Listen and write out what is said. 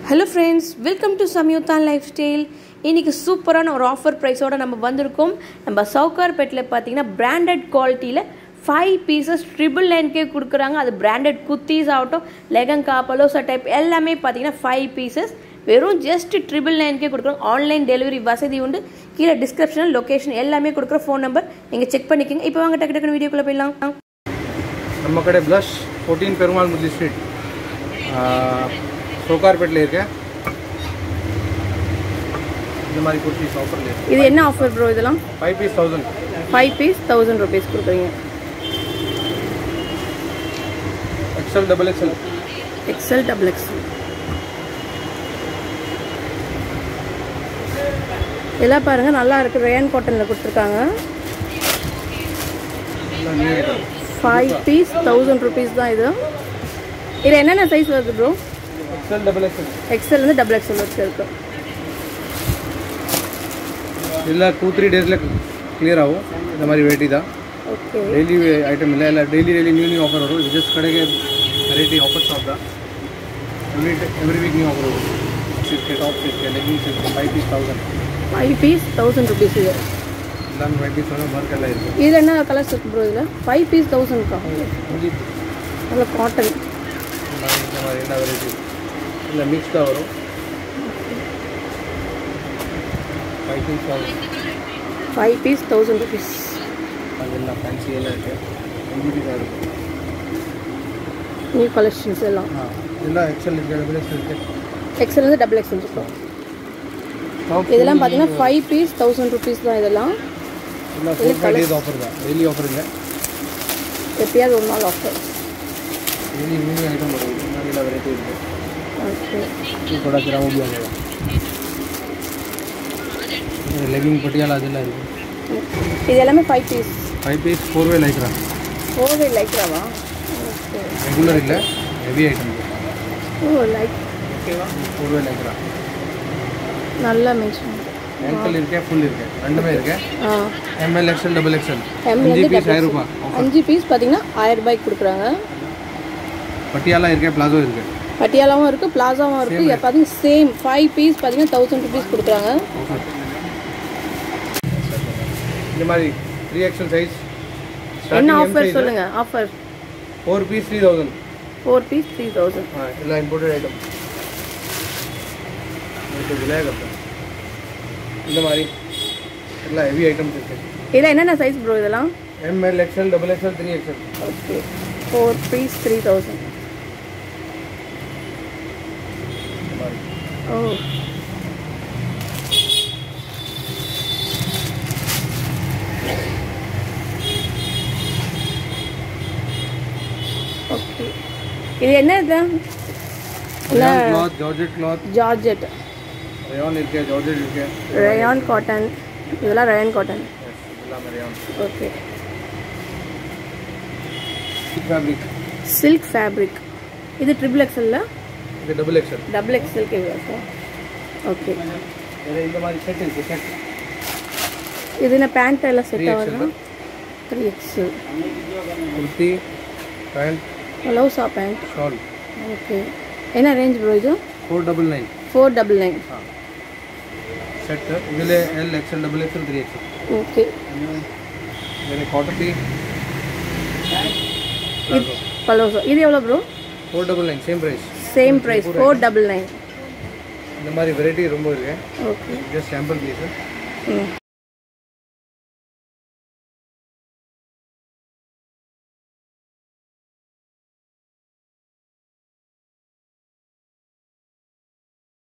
hello friends welcome to Samyuthan lifestyle இன்றைக்கி சூப்பரான ஒரு ஆஃபர் ப்ரைஸோட நம்ம வந்திருக்கோம் நம்ம சவுகார்பேட்டில் பார்த்தீங்கன்னா பிராண்டட் குவாலிட்டியில் ஃபைவ் பீசஸ் ட்ரிபிள் நைன்கே கொடுக்குறாங்க அது பிராண்டட் குர்த்திஸ் ஆகட்டும் லெகங்கா பலோசா டைப் எல்லாமே பார்த்தீங்கன்னா ஃபைவ் பீசஸ் வெறும் ஜஸ்ட் ட்ரிபிள் நைன்கே கொடுக்குறோம் ஆன்லைன் டெலிவரி வசதி உண்டு கீழே டிஸ்கிரிப்ஷனில் லொக்கேஷன் எல்லாமே கொடுக்குற ஃபோன் நம்பர் நீங்கள் செக் பண்ணிக்கோங்க இப்போ வாங்க டக்கு டக்குன்னு வீடியோக்குள்ளே போயிடலாம் நம்ம கடை ப்ளஷ் ஃபோர்டீன் பெருமாள் முதி ஸ்ட்ரீட் சோகார்பேட்டில் இருக்கேன் இந்த மாதிரி குர்த்திஸ் ஆஃபரில் இருக்கு இது என்ன ஆஃபர் ப்ரோ இதெல்லாம் five piece thousand five piece thousand rupees கொடுக்குறீங்க XL double XL XL double XL இதெல்லாம் பாருங்க நல்லா இருக்கு ரேன் காட்டனில் கொடுத்துருக்காங்க எல்லாம் new item five piece thousand rupees தான் இது இது என்னென்ன சைஸ் வருது bro XL double XL XL வந்து டபுள் எக்ஸல் வரைக்கும் இருக்கு இல்லை டூ த்ரீ டேஸில் கிளியர் ஆகும் இந்த மாதிரி வெரைட்டி தான் ஓகே டெய்லி ஐட்டம் இல்லை இல்லை daily daily new new offer வரும் விஜஸ் கடைಗೆ வெரைட்டி ಆಫರ್ ಶಾಪ್ தான் every every week new offer வரும் சிஸ்கே டாப் சிஸ்கே லெகிங்ஸ் சிஸ்கே five piece thousand five piece thousand rupees இது எல்லாமே ஃபைவ் பீஸ் வந்து ஒர்க் எல்லாம் இருக்குது இதில் என்ன கலர்ஸ் இருக்கு ப்ரோ இதில் ஃபைவ் பீஸ் தௌசண்ட்க்கா நல்ல காட்டன் இந்த மாதிரி என்ன வெரைட்டி இல்லை மிக்ஸ்டாக வரும் ஃபைவ் பீஸ் ஆகும் ஃபைவ் பீஸ் தௌசண்ட் ருபீஸ் அதெல்லாம் ஃபேன்சி எல்லாம் இருக்குது எம்பிடி தான் இருக்கும் நியூ கலெக்ஷன்ஸ் எல்லாம் ஆ இதெல்லாம் எக்ஸல் இருக்குது டபுள் எக்ஸல் இருக்குது எக்ஸல் வந்து டபுள் எக்ஸல் இருக்கும் டாப் இதெல்லாம் பார்த்தீங்கன்னா ஃபைவ் பீஸ் தௌசண்ட் ருபீஸ் தான் இதெல்லாம் எல்லாம் ஃபோர் ஃபைவ் டேஸ் ஆஃபர் தான் டெய்லி ஆஃபர் இல்லை எப்பயாவது ஒரு நாள் ஆஃபர் டெய்லி நியூ ஐட்டம் வரும் இந்த மாதிரி எல்லாம் வெரைட்டி இருக்குது ஓகே थोड़ा तेरा वो भी आ जाएगा लेगिंग पटियाला அதெல்லாம் இருக்கு இது எல்லாமே five piece five piece four way Lycra ஓவே லைக்ராவா ஓகே ரெகுலர் இல்லை heavy item oh like four way Lycra நல்லா மென்ஷன் ஆங்கிள் இருக்கே ஃபுல் இருக்கு ரெண்டுமே இருக்கு ஆ M L XL double XL M அஞ்சு வந்து பீஸ் ஆயிரம் ரூபாய் அஞ்சு பீஸ் பார்த்தீங்கன்னா ஆயிரம் ரூபாய்க்கு கொடுக்குறாங்க பட்டியாலா இருக்கே பிளாசோ இருக்கு பட்டியாலாவும் இருக்குது பிளாசாவும் இருக்குது பார்த்தீங்கன்னா சேம் ஃபைவ் பீஸ் பார்த்தீங்கன்னா தௌசண்ட் ருபீஸ் கொடுக்குறாங்க ஆஃபர் இந்த மாதிரி த்ரீ எக்ஸ்எல் சைஸ் என்ன ஆஃபர் சொல்லுங்க offer four piece three thousand four piece three thousand எல்லாம் இம்போர்ட்டட் ஐட்டம் விநாயகர் இந்த மாதிரி எல்லாம் ஹெவி ஐட்டம்ஸ் இருக்கு இதில் என்னென்ன சைஸ் ப்ரோ இதெல்லாம் M L XL double XL three XL okay four piece three thousand இந்த மாதிரி ஓ ஓகே இது என்ன இது rayon cloth georgette cloth georgette rayon இருக்கு ஜார்ஜெட் இருக்கு ரயான் காட்டன் இதெல்லாம் ரயான் காட்டன் எல்லாமே rayon okay fabric silk fabric இது ட்ரிபிள் எக்ஸல்ல இது டபுள் எக்ஸ்எல் டபுள் எக்ஸல்க்கு இருக்கும் ஓகே இது இந்த மாதிரி செட் இருக்கு செட் இது என்ன பேண்ட் எல்லாம் செட் 3XL ஆகுது த்ரீ எக்ஸல் குர்த்தி பேண்ட் லவ்ஸா பேண்ட் ஷால் ஓகே என்ன ரேஞ்ச் ப்ரோ இது four double nine four double nine set இதில் L XL double XL three XL okay இதில் காட்டர்த்தி பலோசோ இது எவ்வளோ bro four double nine same price same price four double nine இந்த மாதிரி variety ரொம்ப இருக்கு ஓகே ஜஸ்ட் சாம்பிள் பீஸு ம்